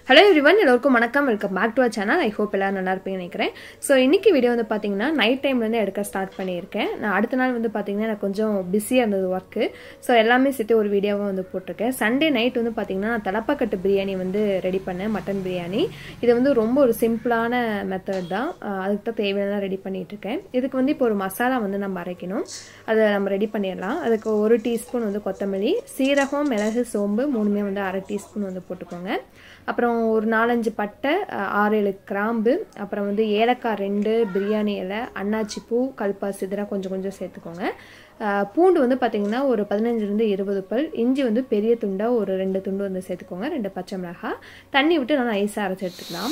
hello everyone எல்லோருக்கும் வணக்கம் welcome back to a channel I hope எல்லாரும் நல்லா இருப்பீங்கன்னு நினைக்கிறேன் ஸோ இன்னைக்கு வீடியோ வந்து பார்த்தீங்கன்னா நைட் டைம்லேருந்து எடுக்க ஸ்டார்ட் பண்ணியிருக்கேன் நான் அடுத்த நாள் வந்து பார்த்தீங்கன்னா எனக்கு கொஞ்சம் பிஸியாக இருந்தது ஒர்க்கு ஸோ எல்லாமே சேர்த்து ஒரு வீடியோவாக வந்து போட்டிருக்கேன் சண்டே நைட் வந்து பார்த்தீங்கன்னா நான் தலப்பாக்கட்டு பிரியாணி வந்து ரெடி பண்ணேன் மட்டன் பிரியாணி இது வந்து ரொம்ப ஒரு சிம்பிளான மெத்தட் தான் அஹ் அதுக்கு தான் தேவையானதான் ரெடி பண்ணிட்டு இருக்கேன் இதுக்கு வந்து இப்போ ஒரு மசாலா வந்து நம்ம அரைக்கணும் அதை நம்ம ரெடி பண்ணிடலாம் அதுக்கு ஒரு டீஸ்பூன் வந்து கொத்தமல்லி சீரகம் மிளகு சோம்பு மூணுமே வந்து அரை டீஸ்பூன் வந்து போட்டுக்கோங்க அப்புறம் ஒரு நாலஞ்சு பட்டை அஹ், ஆறு ஏழு கிராம்பு அப்புறம் வந்து ஏலக்காய் ரெண்டு பிரியாணி இலை அன்னாச்சி பூ கல்பாசி இதெல்லாம் கொஞ்சம் கொஞ்சம் சேர்த்துக்கோங்க அஹ், பூண்டு வந்து பார்த்தீங்கன்னா ஒரு பதினஞ்சுலேருந்து இருபது பல் இஞ்சி வந்து பெரிய துண்டாக ஒரு ரெண்டு துண்டு வந்து சேர்த்துக்கோங்க ரெண்டு பச்சை மிளகாய் தண்ணி விட்டு நல்லா ஐஸாக அரைச்சி எடுத்துக்கலாம்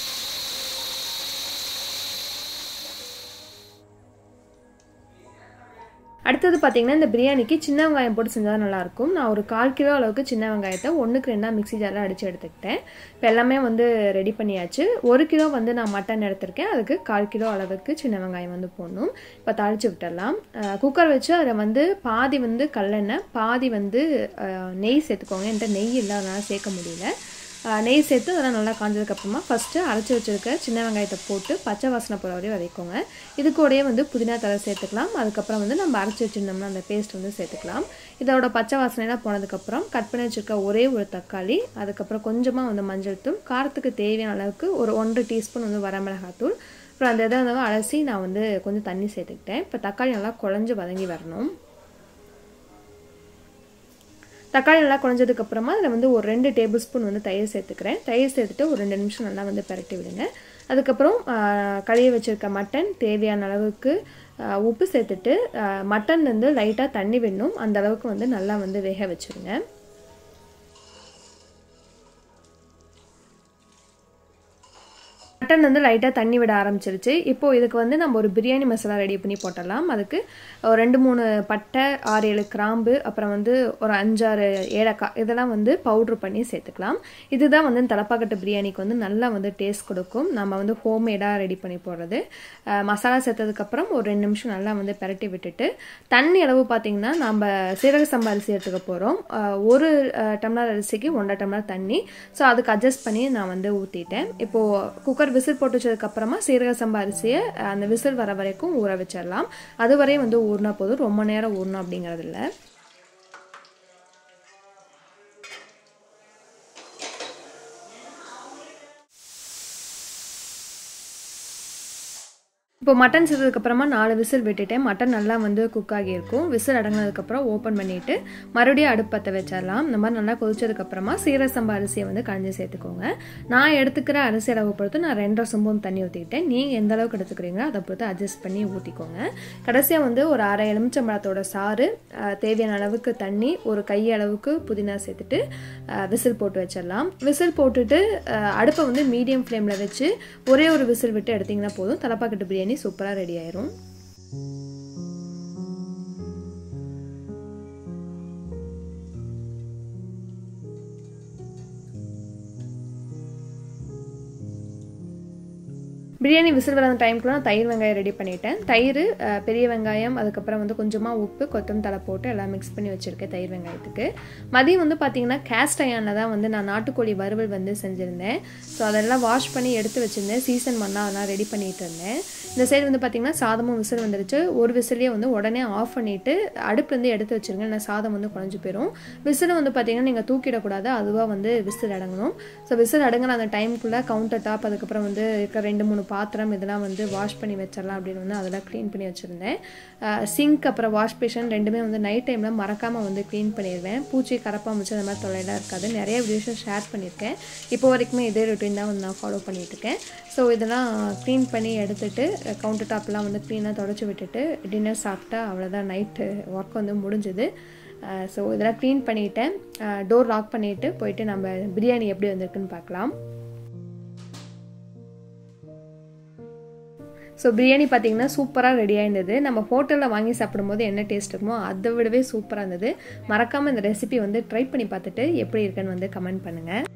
அடுத்தது பார்த்தீங்கன்னா இந்த பிரியாணிக்கு சின்ன வெங்காயம் போட்டு செஞ்சால் நல்லாயிருக்கும் நான் ஒரு கால் கிலோ அளவுக்கு சின்ன வெங்காயத்தை ஒன்றுக்கு ரெண்டாக மிக்ஸி ஜாரில் அடித்து எடுத்துக்கிட்டேன் இப்போ எல்லாமே வந்து ரெடி பண்ணியாச்சு ஒரு கிலோ வந்து நான் மட்டன் எடுத்திருக்கேன் அதுக்கு கால் கிலோ அளவுக்கு சின்ன வெங்காயம் வந்து போடணும் இப்போ தாளித்து விட்டுடலாம் குக்கர் வச்சு அதில் வந்து பாதி வந்து கல்லெண்ணெய் பாதி வந்து அஹ், நெய் சேர்த்துக்கோங்க என்கிட்ட நெய் இல்லை அதனால் சேர்க்க முடியல அஹ், நெய் சேர்த்து அதெல்லாம் நல்லா காஞ்சதுக்கப்புறமா ஃபஸ்ட்டு அரைச்சி வச்சிருக்க சின்ன வெங்காயத்தை போட்டு பச்சை வாசனை போகிற வரையும் வதக்கிக்கோங்க இது கூடயே வந்து புதினா தலை சேர்த்துக்கலாம் அதுக்கப்புறம் வந்து நம்ம அரைச்சி வச்சிருந்தோம்னா அந்த பேஸ்ட் வந்து சேர்த்துக்கலாம் இதோட பச்சை வாசனைலாம் போனதுக்கப்புறம் கட் பண்ணி வச்சிருக்க ஒரே ஒரு தக்காளி அதுக்கப்புறம் கொஞ்சமாக வந்து மஞ்சள் தூள் காரத்துக்கு தேவையான அளவுக்கு ஒரு ஒன்றரை டீஸ்பூன் வந்து வரமிளகாத்தூள் அப்புறம் அந்த இதை வந்து அலசி நான் வந்து கொஞ்சம் தண்ணி சேர்த்துக்கிட்டேன் இப்போ தக்காளி நல்லா குழஞ்சு வதங்கி வரணும் தக்காளி நல்லா குழஞ்சதுக்கு அப்புறமா அதில் வந்து ஒரு ரெண்டு டேபிள் ஸ்பூன் வந்து தயிர் சேர்த்துக்கிறேன் தயிர் சேர்த்துட்டு ஒரு ரெண்டு நிமிஷம் நல்லா வந்து பரட்டி விடுங்க அதுக்கப்புறம் கழுவி வச்சுருக்க மட்டன் தேவையான அளவுக்கு ஆஹ், உப்பு சேர்த்துட்டு ஆஹ், மட்டன் வந்து லைட்டாக தண்ணி விடணும் அந்த அளவுக்கு வந்து நல்லா வந்து வேக வச்சுருங்க மட்டன் வந்து லைட்டாக தண்ணி விட ஆரம்பிச்சிருச்சு இப்போ இதுக்கு வந்து நம்ம ஒரு பிரியாணி மசாலா ரெடி பண்ணி போட்டுடலாம் அதுக்கு ஒரு ரெண்டு மூணு பட்டை ஆறு ஏழு கிராம்பு அப்புறம் வந்து ஒரு அஞ்சாறு ஏலக்காய் இதெல்லாம் வந்து பவுட்ரு பண்ணி சேர்த்துக்கலாம் இதுதான் வந்து தலப்பாக்கட்டு பிரியாணிக்கு வந்து நல்லா வந்து டேஸ்ட் கொடுக்கும் நம்ம வந்து ஹோம்மேடாக ரெடி பண்ணி போடுறது அஹ் மசாலா சேர்த்ததுக்கப்புறம் ஒரு ரெண்டு நிமிஷம் நல்லா வந்து பிரட்டி விட்டுட்டு தண்ணி அளவு பார்த்தீங்கன்னா நம்ம சீரக சம்பா அரிசி எடுத்துக்க போகிறோம் ஒரு அஹ், டம்ளர் அரிசிக்கு ஒன்றரை டம்ளர் தண்ணி ஸோ அதுக்கு அட்ஜஸ்ட் பண்ணி நான் வந்து ஊற்றிட்டேன் இப்போது குக்கர் விசில் போட்டு வச்சதுக்கப்புறமா சீரக சம்பா அரிசியை அஹ், அந்த விசில் வர வரைக்கும் ஊற வச்சிடலாம் அது வரையும் வந்து ஊறினா போதும் ரொம்ப நேரம் ஊறணும் அப்படிங்கிறது இல்லை இப்போ மட்டன் செய்ததுக்கப்புறமா நாலு விசில் விட்டுட்டேன் மட்டன் நல்லா வந்து குக் ஆகியிருக்கும் விசில் அடங்கினதுக்கப்புறம் ஓப்பன் பண்ணிவிட்டு மறுபடியும் அடுப்பு பற்ற வச்சிடலாம் இந்த மாதிரி நல்லா கொதிச்சதுக்கப்புறமா சீரக சம்பா அரிசியை வந்து களைஞ்சி சேர்த்துக்கோங்க நான் எடுத்துக்கிற அரிசி அளவு பொறுத்து நான் ரெண்டரை சொம்பும் தண்ணி ஊற்றிக்கிட்டேன் நீங்கள் எந்த அளவுக்கு எடுத்துக்கிறீங்களோ அதை பொறுத்து அட்ஜஸ்ட் பண்ணி ஊற்றிக்கோங்க கடைசியாக வந்து ஒரு அரை எலுமிச்சம்பழத்தோட சாறு அஹ், தேவையான அளவுக்கு தண்ணி ஒரு கை அளவுக்கு புதினா சேர்த்துட்டு அஹ், விசில் போட்டு வச்சிடலாம் விசில் போட்டுட்டு அஹ், அடுப்பை வந்து மீடியம் ஃப்ளேமில் வச்சு ஒரே ஒரு விசில் விட்டு எடுத்தீங்கன்னா போதும் தலப்பாக்கட்டு பிரியாணி சூப்பராக ரெடி ஆயிரும் பிரியாணி விசில் வர டைம்க்குள்ள நான் தயிர் வெங்காயம் ரெடி பண்ணிட்டேன் தயிர் அஹ், பெரிய வெங்காயம் அதுக்கப்புறம் வந்து கொஞ்சமாக உப்பு கொத்தம் தலை போட்டு எல்லாம் மிக்ஸ் பண்ணி வச்சுருக்கேன் தயிர் வெங்காயத்துக்கு மதியம் வந்து பார்த்தீங்கன்னா கேஸ்ட் அயனில் தான் வந்து நான் நாட்டுக்கோழி வறுவல் வந்து செஞ்சுருந்தேன் ஸோ அதெல்லாம் வாஷ் பண்ணி எடுத்து வச்சுருந்தேன் சீசன் பண்ணால் அதெல்லாம் ரெடி பண்ணிட்டு இருந்தேன் இந்த சைடு வந்து பார்த்தீங்கன்னா சாதமும் விசில் வந்துருச்சு ஒரு விசிலே வந்து உடனே ஆஃப் பண்ணிவிட்டு அடுப்புலேருந்து எடுத்து வச்சுருங்க இல்லை சாதம் வந்து குழஞ்சு போயிடும் விசில் வந்து பார்த்தீங்கன்னா நீங்கள் தூக்கிடக்கூடாது அதுவாக வந்து விசில் அடங்கணும் ஸோ விசில் அடங்கின அந்த டைம்குள்ளே கவுண்டர் டாப் அதுக்கப்புறம் வந்து இருக்க ரெண்டு மூணு பாத்திரம் இதெல்லாம் வந்து வாஷ் பண்ணி வச்சிடலாம் அப்படின்னு வந்து அதெல்லாம் க்ளீன் பண்ணி வச்சுருந்தேன் சிங்க் அப்புறம் வாஷ் பேஷன் ரெண்டுமே வந்து நைட் டைமில் மறக்காமல் வந்து க்ளீன் பண்ணிடுவேன் பூச்சி கரப்பாம்பூச்சி அந்த மாதிரி தொல்லையெல்லாம் இருக்காது நிறைய வீடியோஸும் ஷேர் பண்ணியிருக்கேன் இப்போ வரைக்குமே இதே ரொட்டீன் தான் வந்து நான் ஃபாலோ பண்ணிட்டு இருக்கேன் ஸோ இதெல்லாம் க்ளீன் பண்ணி எடுத்துட்டு கவுண்டர் டாப்லாம் வந்து க்ளீனாக தொடச்சி விட்டுட்டு டின்னர் சாப்பிட்டா அவ்வளோதான் நைட்டு ஒர்க் வந்து முடிஞ்சுது ஸோ இதெல்லாம் க்ளீன் பண்ணிவிட்டேன் டோர் லாக் பண்ணிவிட்டு போயிட்டு நம்ம பிரியாணி எப்படி வந்திருக்குன்னு பார்க்கலாம் ஸோ பிரியாணி பார்த்தீங்கன்னா சூப்பராக ரெடியாக இருந்தது நம்ம ஹோட்டலில் வாங்கி சாப்பிடும்போது என்ன டேஸ்ட் இருக்குமோ அதை விடவே சூப்பராக இருந்தது மறக்காமல் இந்த ரெசிபி வந்து ட்ரை பண்ணி பார்த்துட்டு எப்படி இருக்குன்னு வந்து கமெண்ட் பண்ணுங்கள்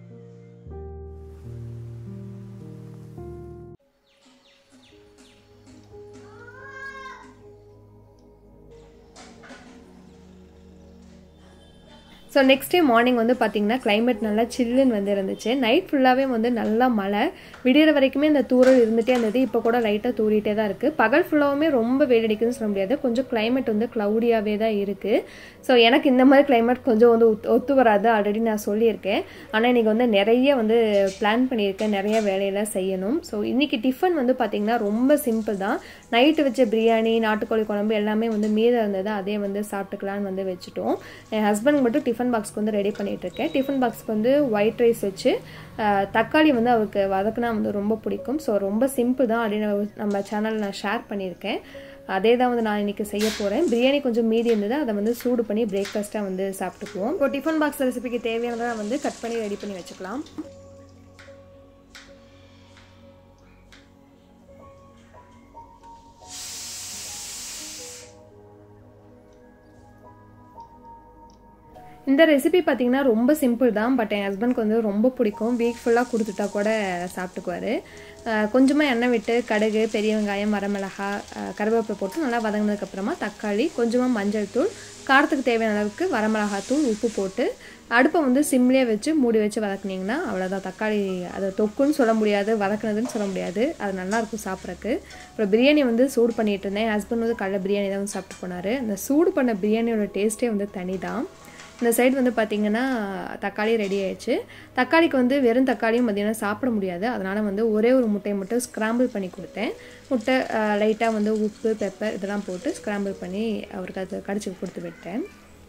so so next day morning வந்து பார்த்திங்கன்னா கிளைமேட் நல்லா சில்லுன்னு வந்து இருந்துச்சு நைட் ஃபுல்லாகவே வந்து நல்லா மழை விடிகிற வரைக்குமே இந்த தூரல் இருந்துகிட்டே இருந்தது இப்போ கூட லைட்டாக தூரிட்டே தான் இருக்குது பகல் ஃபுல்லாகவுமே ரொம்ப வெயிலடிக்குதுன்னு சொல்ல முடியாது கொஞ்சம் கிளைமேட் வந்து க்ளவுடியாகவே தான் இருக்குது ஸோ எனக்கு இந்த மாதிரி கிளைமேட் கொஞ்சம் வந்து ஒத்து ஒத்து வராது ஆல்ரெடி நான் சொல்லியிருக்கேன் ஆனால் இன்றைக்கி வந்து நிறைய வந்து பிளான் பண்ணியிருக்கேன் நிறைய வேலையெல்லாம் செய்யணும் ஸோ இன்றைக்கி டிஃபன் வந்து பார்த்திங்கன்னா ரொம்ப சிம்பிள் தான் நைட்டு வச்ச பிரியாணி நாட்டுக்கோழி குழம்பு எல்லாமே வந்து மீதம் இருந்தது அதே வந்து சாப்பிட்டுக்கலான்னு வந்து வச்சுட்டோம் என் ஹஸ்பண்ட் மட்டும் டிஃபன் பாக்ஸ்க்கு வந்து ரெடி பண்ணிகிட்ருக்கேன் டிஃபன் பாக்ஸ்க்கு வந்து ஒயிட் ரைஸ் வச்சு தக்காளி வந்து அவருக்கு வதக்குனா வந்து ரொம்ப பிடிக்கும் ஸோ ரொம்ப சிம்பிள் தான் அப்படின்னு நம்ம சேனலில் நான் ஷேர் பண்ணியிருக்கேன் அதே தான் வந்து நான் இன்றைக்கி செய்ய போகிறேன் பிரியாணி கொஞ்சம் மீதி இருந்தது அதை வந்து சூடு பண்ணி பிரேக்ஃபாஸ்ட்டாக வந்து சாப்பிட்டுக்குவோம் இப்போ டிஃபன் பாக்ஸ் ரெசிபிக்கு தேவையானதை வந்து கட் பண்ணி ரெடி பண்ணி வச்சுக்கலாம் இந்த ரெசிபி பார்த்தீங்கன்னா ரொம்ப சிம்பிள் தான் பட் என் ஹஸ்பண்ட்க்கு வந்து ரொம்ப பிடிக்கும் வீக் ஃபுல்லாக கொடுத்துட்டா கூட சாப்பிட்டுக்குவார் கொஞ்சமாக எண்ணெய் விட்டு கடுகு பெரிய வெங்காயம் வரமிளகா கருவேப்பிலை போட்டு நல்லா வதங்கினதுக்கப்புறமா தக்காளி கொஞ்சமாக மஞ்சள் தூள் காரத்துக்கு தேவையான அளவுக்கு வரமிளகாத்தூள் உப்பு போட்டு அடுப்பை வந்து சிம்லேயே வச்சு மூடி வச்சு வதக்குனிங்கன்னா அவ்வளோதான் தக்காளி அதை தொக்குன்னு சொல்ல முடியாது வதக்குனதுன்னு சொல்ல முடியாது அது நல்லாயிருக்கும் சாப்பிட்றக்கு அப்புறம் பிரியாணி வந்து சூடு பண்ணிகிட்டு இருந்தேன் ஹஸ்பண்ட் வந்து கடலை பிரியாணி தான் வந்து சாப்பிட்டு போனார் அந்த சூடு பண்ண பிரியாணியோட டேஸ்ட்டே வந்து தனி தான் இந்த சைடு வந்து பார்த்திங்கன்னா தக்காளி ரெடி ஆயிடுச்சு தக்காளிக்கு வந்து வெறும் தக்காளியும் மதியானம் சாப்பிட முடியாது அதனால் வந்து ஒரே ஒரு முட்டையை மட்டும் ஸ்க்ராம்பிள் பண்ணி கொடுத்தேன் முட்டை லைட்டாக வந்து உப்பு பெப்பர் இதெல்லாம் போட்டு ஸ்க்ராம்பிள் பண்ணி அவருக்கு அதை கடிச்சு கொடுத்து விட்டேன்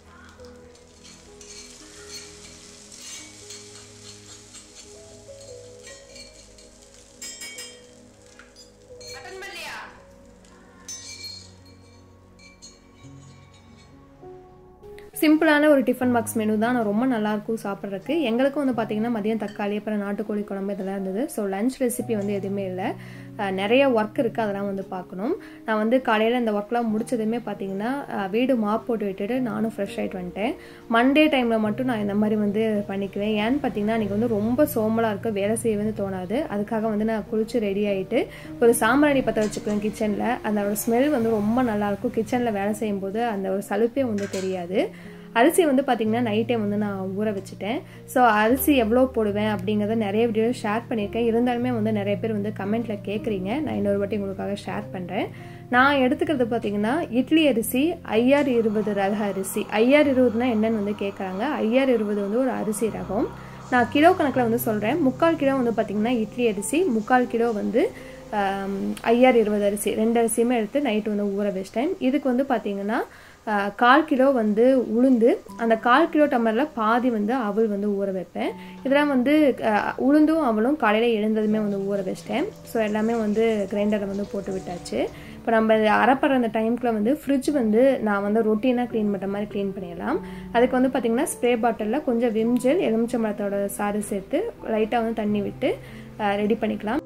சிம்பிளான ஒரு டிஃபன் பாக்ஸ் மெனு தான் நான் ரொம்ப நல்லாயிருக்கும் சாப்பிட்றதுக்கு எங்களுக்கும் வந்து பார்த்திங்கன்னா மதியம் தக்காளி அப்புறம் நாட்டுக்கோழி குழம்பு இதெல்லாம் இருந்தது ஸோ லஞ்ச் ரெசிபி வந்து எதுவுமே இல்லை நிறைய ஒர்க் இருக்குது அதெல்லாம் வந்து பார்க்கணும் நான் வந்து காலையில் இந்த ஒர்க்லாம் முடிச்சதுமே பார்த்தீங்கன்னா வீடு மாப் போட்டு விட்டுட்டு நானும் ஃப்ரெஷ் ஆகிட்டு வந்துட்டேன் மண்டே டைமில் மட்டும் நான் இந்த மாதிரி வந்து பண்ணிக்குவேன் ஏன்னு பார்த்தீங்கன்னா அன்றைக்கி வந்து ரொம்ப சோமலாக இருக்க வேலை செய்ய வந்து தோணாது அதுக்காக வந்து நான் குளிச்சு ரெடி ஆகிட்டு ஒரு சாம்பிராணி பற்ற வச்சுக்குவேன் கிச்சனில் அந்த ஸ்மெல் வந்து ரொம்ப நல்லாயிருக்கும் கிச்சனில் வேலை செய்யும்போது அந்த ஒரு சலுப்பே வந்து தெரியாது அரிசி வந்து பார்த்திங்கன்னா நைட்டே வந்து நான் ஊற வச்சுட்டேன் ஸோ அரிசி எவ்வளோ போடுவேன் அப்படிங்கிறத நிறைய வீடியோ ஷேர் பண்ணியிருக்கேன் இருந்தாலுமே வந்து நிறைய பேர் வந்து கமெண்ட்டில் கேட்குறீங்க நான் இன்னொரு வாட்டி உங்களுக்காக ஷேர் பண்ணுறேன் நான் எடுத்துக்கிறது பார்த்தீங்கன்னா இட்லி அரிசி ஐஆர் இருபது ரக அரிசி ஐஆர் இருபதுனா என்னன்னு வந்து கேட்குறாங்க ஐஆர் இருபது வந்து ஒரு அரிசி ரகம் நான் கிலோ கணக்கில் வந்து சொல்கிறேன் முக்கால் கிலோ வந்து பார்த்திங்கன்னா இட்லி அரிசி முக்கால் கிலோ வந்து ஐஆர் இருபது அரிசி ரெண்டு அரிசியுமே எடுத்து நைட்டு வந்து ஊற வச்சிட்டேன் இதுக்கு வந்து பார்த்திங்கன்னா கால் கிலோ வந்து உளுந்து அந்த கால் கிலோ டம்ளரில் பாதி வந்து அவள் வந்து ஊற வைப்பேன் இதெல்லாம் வந்து உளுந்தும் அவளும் காலையில் எழுந்ததுமே வந்து ஊற வச்சிட்டேன் ஸோ எல்லாமே வந்து கிரைண்டரில் வந்து போட்டு விட்டாச்சு இப்போ நம்ம அரைப்படுற அந்த டைம்க்குள்ள வந்து ஃப்ரிட்ஜ் வந்து நான் வந்து ரொட்டீனாக க்ளீன் பண்ணுற மாதிரி க்ளீன் பண்ணிடலாம் அதுக்கு வந்து பார்த்திங்கன்னா ஸ்ப்ரே பாட்டிலில் கொஞ்சம் விம்ஜெல் எலுமிச்சம்பழத்தோட சாறு சேர்த்து லைட்டாக வந்து தண்ணி விட்டு ரெடி பண்ணிக்கலாம்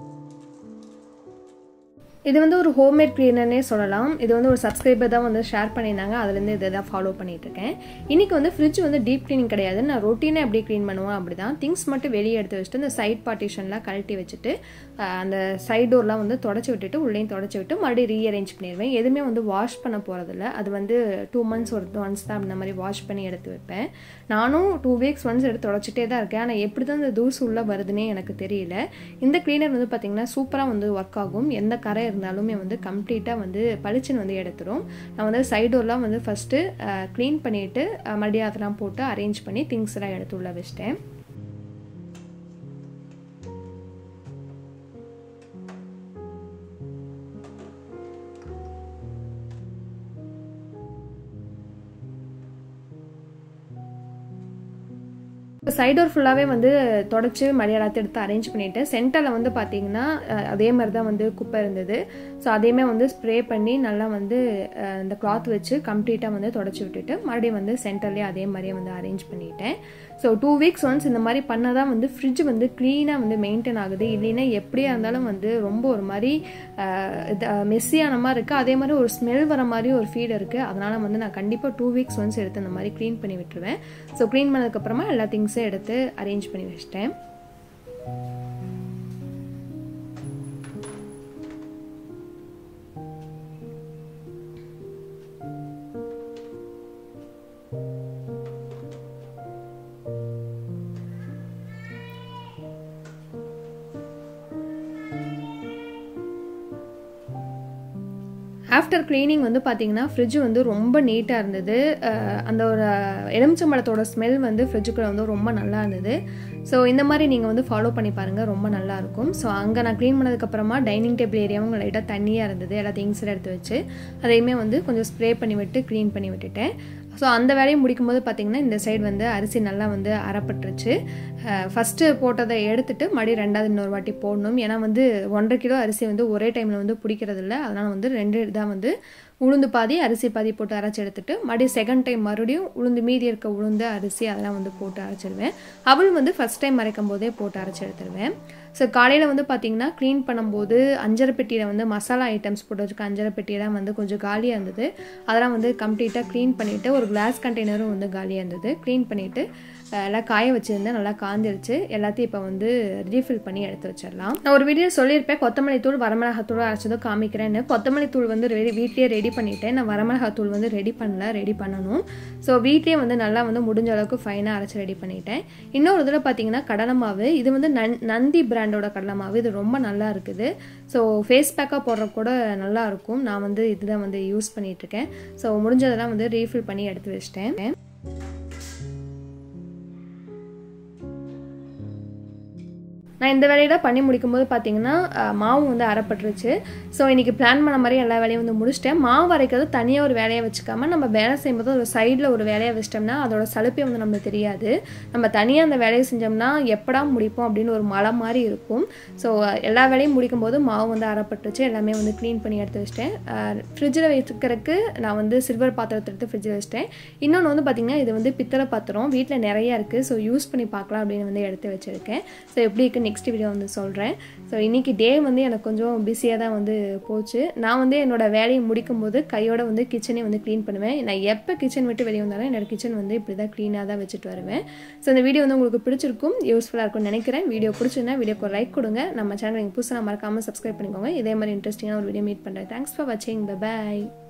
இது வந்து ஒரு ஹோம்மேட் க்ளீனர்னே சொல்லலாம் இது வந்து ஒரு சப்ஸ்கிரைபர் தான் வந்து ஷேர் பண்ணியிருந்தாங்க அதுலேருந்து இதை தான் ஃபாலோ பண்ணிட்டு இருக்கேன் இன்றைக்கி வந்து ஃப்ரிட்ஜ் வந்து டீப் க்ளீனிங் கிடையாது நான் ரொட்டீனாக எப்படி க்ளீன் பண்ணுவேன் அப்படி தான் திங்ஸ் மட்டும் வெளியே எடுத்து வச்சுட்டு இந்த சைட் பார்ட்டிஷன்லாம் கழட்டி வச்சுட்டு அந்த சைட் டோர்லாம் வந்து தொடச்சி விட்டுட்டு உள்ளேயும் தொடச்சி விட்டு மறுபடியும் ரீஅரேஞ்ச் பண்ணிடுவேன் எதுவுமே வந்து வாஷ் பண்ண போகிறதில்ல அது வந்து டூ மந்த்ஸ் ஒரு ஒன்ஸ் தான் அந்த மாதிரி வாஷ் பண்ணி எடுத்து வைப்பேன் நானும் டூ வீக்ஸ் ஒன்ஸ் எடுத்து தொடச்சிட்டே தான் இருக்கேன் ஆனால் எப்படி தான் இந்த தூசு உள்ளே வருதுன்னே எனக்கு தெரியல இந்த க்ளீனர் வந்து பார்த்திங்கன்னா சூப்பராக வந்து ஒர்க் ஆகும் எந்த கரை இருந்தாலுமே வந்து கம்ப்ளீட்டாக வந்து பளிச்சுன்னு வந்து எடுத்துரும் நான் வந்து சைடோர்லாம் வந்து ஃபஸ்ட்டு க்ளீன் பண்ணிவிட்டு மறுபடியும் அதெல்லாம் போட்டு அரேஞ்ச் பண்ணி திங்ஸ் எல்லாம் எடுத்து உள்ள வச்சிட்டேன் சைடோர் ஃபுல்லாகவே வந்து தொடச்சி மலையாளத்தை எடுத்து அரேஞ்ச் பண்ணிவிட்டு சென்டரில் வந்து பார்த்தீங்கன்னா அதே மாதிரி தான் வந்து குப்பை இருந்தது ஸோ அதையுமே வந்து ஸ்ப்ரே பண்ணி நல்லா வந்து இந்த கிளாத் வச்சு கம்ப்ளீட்டாக வந்து தொடச்சி விட்டுட்டு மறுபடியும் வந்து சென்டர்லேயே அதே மாதிரியே வந்து அரேஞ்ச் பண்ணிட்டேன் ஸோ டூ வீக்ஸ் ஒன்ஸ் இந்த மாதிரி பண்ணால் தான் வந்து ஃப்ரிட்ஜ் வந்து க்ளீனாக வந்து மெயின்டைன் ஆகுது இல்லைன்னா எப்படியா இருந்தாலும் வந்து ரொம்ப ஒரு மாதிரி மெஸ்ஸியான மாதிரி இருக்குது அதே மாதிரி ஒரு ஸ்மெல் வர மாதிரி ஒரு ஃபீல் இருக்குது அதனால் வந்து நான் கண்டிப்பாக டூ வீக்ஸ் ஒன்ஸ் எடுத்து இந்த மாதிரி க்ளீன் பண்ணி விட்டுருவேன் ஸோ க்ளீன் பண்ணதுக்கப்புறமா எல்லா திங்ஸும் எடுத்து அரேஞ்ச் பண்ணி வச்சிட்டேன் ஆஃப்டர் க்ளீனிங் வந்து பார்த்தீங்கன்னா ஃப்ரிட்ஜ் வந்து ரொம்ப நீட்டாக இருந்தது அஹ் அந்த ஒரு எலுமிச்சம்பழத்தோட ஸ்மெல் வந்து ஃப்ரிட்ஜுக்குள்ளே வந்து ரொம்ப நல்லா இருந்தது ஸோ இந்த மாதிரி நீங்கள் வந்து ஃபாலோ பண்ணி பாருங்கள் ரொம்ப நல்லாயிருக்கும் ஸோ அங்கே நான் க்ளீன் பண்ணதுக்கப்புறமா டைனிங் டேபிள் ஏரியாவும் லைட்டாக தண்ணியாக இருந்தது எல்லா திங்ஸில் எடுத்து வச்சு அதையுமே வந்து கொஞ்சம் ஸ்ப்ரே பண்ணி விட்டு க்ளீன் பண்ணி விட்டுட்டேன் ஸோ அந்த வேலையை முடிக்கும்போது பார்த்திங்கன்னா இந்த சைடு வந்து அரிசி நல்லா வந்து அறப்பட்டுருச்சு ஃபஸ்ட்டு போட்டதை எடுத்துட்டு மறுபடியும் ரெண்டாவது இன்னொரு வாட்டி போடணும் ஏன்னா வந்து ஒன்றரை கிலோ அரிசி வந்து ஒரே டைமில் வந்து பிடிக்கிறது இல்லை அதனால் வந்து ரெண்டு இதாக வந்து உளுந்து பாதி அரிசி பாதி போட்டு அரைச்சி எடுத்துட்டு மறுபடியும் செகண்ட் டைம் மறுபடியும் உளுந்து மீதி இருக்க உளுந்து அரிசி அதெல்லாம் வந்து போட்டு அரைச்சிடுவேன் அவள் வந்து ஃபஸ்ட் டைம் அரைக்கும் போதே போட்டு அரைச்சி எடுத்துருவேன் ஸோ காலையில் வந்து பார்த்தீங்கன்னா க்ளீன் பண்ணும்போது அஞ்சரை பெட்டியில் வந்து மசாலா ஐட்டம்ஸ் போட்டு வச்சுக்க அஞ்சரை பெட்டியெல்லாம் வந்து கொஞ்சம் காலியாக இருந்தது அதெல்லாம் வந்து கம்ப்ளீட்டாக க்ளீன் பண்ணிவிட்டு ஒரு கிளாஸ் கண்டெய்னரும் வந்து காலியாக இருந்தது க்ளீன் பண்ணிவிட்டு எல்லாம் காய வச்சுருந்தேன் நல்லா காந்திருச்சு எல்லாத்தையும் இப்போ வந்து ரீஃபில் பண்ணி எடுத்து வச்சிடலாம் நான் ஒரு வீடியோ சொல்லியிருப்பேன் கொத்தமல்லி தூள் வரமிளகாத்தூள் அரைச்சதும் காமிக்கிறேன்னு கொத்தமல்லி தூள் வந்து ரெடி வீட்லேயே ரெடி பண்ணிட்டேன் நான் வரமிளகாத்தூள் வந்து ரெடி பண்ணல ரெடி பண்ணணும் ஸோ வீட்லேயே வந்து நல்லா வந்து முடிஞ்ச அளவுக்கு ஃபைனாக அரைச்சி ரெடி பண்ணிட்டேன் இன்னொரு இதில் பார்த்தீங்கன்னா கடலை மாவு இது வந்து நன் நந்தி பிராண்டோட கடலை மாவு இது ரொம்ப நல்லா இருக்குது ஸோ ஃபேஸ் பேக்காக போடுற கூட நல்லா இருக்கும் நான் வந்து இதுதான் வந்து யூஸ் பண்ணிட்டு இருக்கேன் ஸோ முடிஞ்சதெல்லாம் வந்து ரீஃபில் பண்ணி எடுத்து வச்சிட்டேன் நான் இந்த வேலையை தான் பண்ணி முடிக்கும்போது பார்த்தீங்கன்னா அஹ், மாவு வந்து அரைப்பட்டுருச்சு ஸோ இன்றைக்கி பிளான் பண்ண மாதிரி எல்லா வேலையும் வந்து முடிச்சிட்டேன் மாவு அரைக்கிறது தனியாக ஒரு வேலையை வச்சுக்காம நம்ம வேலை செய்யும்போது ஒரு சைடில் ஒரு வேலையை வச்சிட்டோம்னா அதோட சலுப்பே வந்து நம்மளுக்கு தெரியாது நம்ம தனியாக அந்த வேலையை செஞ்சோம்னா எப்படா முடிப்போம் அப்படின்னு ஒரு மலை மாதிரி இருக்கும் ஸோ எல்லா வேலையும் முடிக்கும்போது மாவு வந்து அரைப்பட்டுருச்சு எல்லாமே வந்து க்ளீன் பண்ணி எடுத்து வச்சிட்டேன் ஃப்ரிட்ஜில் வச்சுக்கிறதுக்கு நான் வந்து சில்வர் பாத்திரத்தை எடுத்து ஃப்ரிட்ஜில் வச்சிட்டேன் இன்னொன்று வந்து பார்த்திங்கன்னா இது வந்து பித்தளை பாத்திரம் வீட்டில் நிறைய இருக்குது ஸோ யூஸ் பண்ணி பார்க்கலாம் அப்படின்னு வந்து எடுத்து வச்சுருக்கேன் ஸோ எப்படி இருக்குது நெக்ஸ்ட் வீடியோ வந்து சொல்கிறேன் ஸோ இன்றைக்கி டே வந்து எனக்கு கொஞ்சம் பிஸியாக தான் வந்து போச்சு நான் வந்து என்னோட வேலையை முடிக்கும் போது கையோட வந்து கிச்சனே வந்து க்ளீன் பண்ணுவேன் நான் எப்போ கிச்சன் விட்டு வெளியே வந்தாலும் என்னோட கிச்சன் வந்து இப்படி தான் க்ளீனாக தான் வச்சுட்டு வருவேன் ஸோ இந்த வீடியோ வந்து உங்களுக்கு பிடிச்சிருக்கும் யூஸ்ஃபுல்லாக இருக்கும்னு நினைக்கிறேன் வீடியோ பிடிச்சிருந்தா வீடியோக்கு ஒரு லைக் கொடுங்க நம்ம சேனல் நீங்கள் புதுசாக மறக்காமல் சப்ஸ்கிரைப் பண்ணிக்கோங்க இதே மாதிரி இன்ட்ரெஸ்டிங்காக ஒரு வீடியோ மீட் பண்ணுறேன் தேங்க்ஸ் ஃபார் வாட்சிங் பை